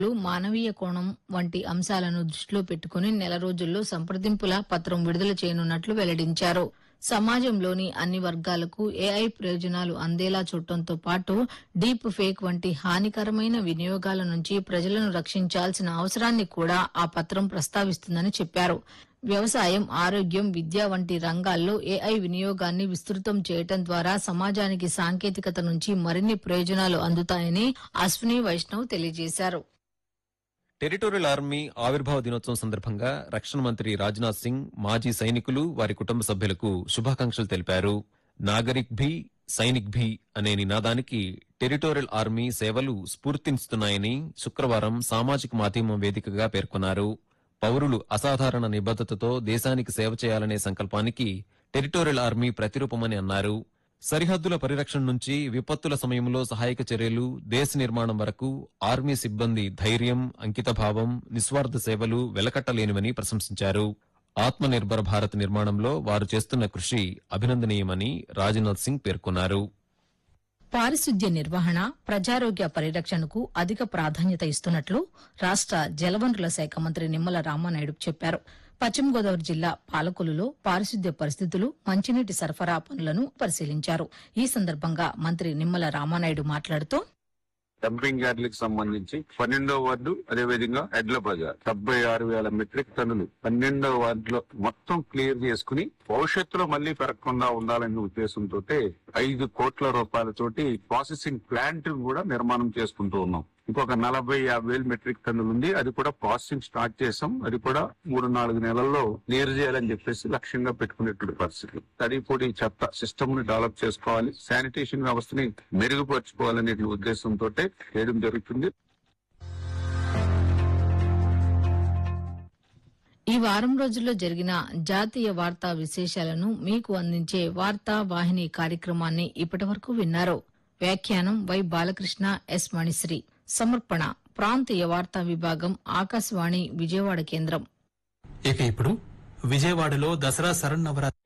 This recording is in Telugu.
లు మానవీయ కోణం వంటి అంశాలను దృష్టిలో పెట్టుకుని నెల రోజుల్లో సంప్రదింపుల పత్రం విడుదల చేయనున్నట్లు వెల్లడించారు సమాజంలోని అన్ని వర్గాలకు ఏఐ ప్రయోజనాలు అందేలా చూడటంతో పాటు డీప్ ఫేక్ వంటి హానికరమైన వినియోగాల నుంచి ప్రజలను రక్షించాల్సిన అవసరాన్ని కూడా ఆ పత్రం ప్రస్తావిస్తుందని చెప్పారు వ్యవసాయం ఆరోగ్యం విద్య వంటి రంగాల్లో ఏఐ వినియోగాన్ని విస్తృతం చేయటం ద్వారా సమాజానికి సాంకేతికత నుంచి మరిన్ని ప్రయోజనాలు అందుతాయని అశ్విని వైష్ణవ్ తెలియజేశారు టెరిటోరియల్ ఆర్మీ ఆవిర్భావ దినోత్సవం సందర్భంగా రక్షణ మంత్రి రాజ్నాథ్ సింగ్ మాజీ సైనికులు వారి కుటుంబ సభ్యులకు శుభాకాంక్షలు తెలిపారు నాగరిక్ భీ సైనిక్ భీ అనే నినాదానికి టెరిటోరియల్ ఆర్మీ సేవలు స్ఫూర్తినిస్తున్నాయని శుక్రవారం సామాజిక మాధ్యమం వేదికగా పేర్కొన్నారు పౌరులు అసాధారణ నిబద్ధతతో దేశానికి సేవ చేయాలనే సంకల్పానికి టెరిటోరియల్ ఆర్మీ ప్రతిరూపమని అన్నారు సరిహద్దుల పరిరక్షణ నుంచి విపత్తుల సమయంలో సహాయక చర్యలు దేశ నిర్మాణం వరకు ఆర్మీ సిబ్బంది ధైర్యం అంకితభావం నిస్వార్థ సేవలు వెలకట్టలేనివని ప్రశంసించారు ఆత్మ నిర్భర్ భారత్ నిర్మాణంలో వారు చేస్తున్న కృషి అభినందనీయమని రాజ్నాథ్ సింగ్ పేర్కొన్నారు పారిశుద్ధ్య నిర్వహణ ప్రజారోగ్య పరిరక్షణకు అధిక ప్రాధాన్యత ఇస్తున్నట్లు రాష్ట జలవనరుల శాఖ మంత్రి నిమ్మల రామానాయుడు చెప్పారు పశ్చిమ గోదావరి జిల్లా పాలకొలులో పారిశుద్ధ్య పరిస్థితులు మంచినీటి సరఫరా పనులను పరిశీలించారు ఈ సందర్భంగా మంత్రి నిమ్మల రామానాయుడు మాట్లాడుతూ డంపింగ్ యార్డులకు సంబంధించి పన్నెండో వార్డు అదేవిధంగా ఎడ్ల బజార్ డెబ్బై ఆరు వేల మెట్రిక్ టన్నులు పన్నెండో వార్డులో మొత్తం క్లియర్ చేసుకుని భవిష్యత్తులో మళ్లీ పెరగకుండా ఉండాలనే ఉద్దేశంతో ఐదు కోట్ల రూపాయలతోటి ప్రాసెసింగ్ ప్లాంట్ కూడా నిర్మాణం చేసుకుంటూ ఉన్నాం ఇంకొక నలభై యాభై వేలు మెట్రిక్ టన్నులు ఉంది అది కూడా ప్రాసెసింగ్ స్టార్ట్ చేసాం అది కూడా మూడు నాలుగు నెలల్లో నేరు చేయాలని చెప్పేసి లక్ష్యంగా పెట్టుకునేటువంటి పరిస్థితి తడి పొడి చెత్త సిస్టమ్ ని డెవలప్ చేసుకోవాలి శానిటేషన్ వ్యవస్థని మెరుగుపరచుకోవాలనే ఉద్దేశంతో చేయడం జరుగుతుంది ఈ వారం రోజుల్లో జరిగిన జాతీయ వార్తా విశేషాలను మీకు అందించే వార్తా వాహిని కార్యక్రమాన్ని ఇప్పటివరకు విన్నారు వ్యాఖ్యానం వై బాలకృష్ణ ఎస్ మణిశ్రీ సమర్పణ ప్రాంతీయ వార్తా విభాగం ఆకాశవాణి విజయవాడ కేంద్రం ఇక ఇప్పుడు విజయవాడలో దసరా శరన్నవరాత్రి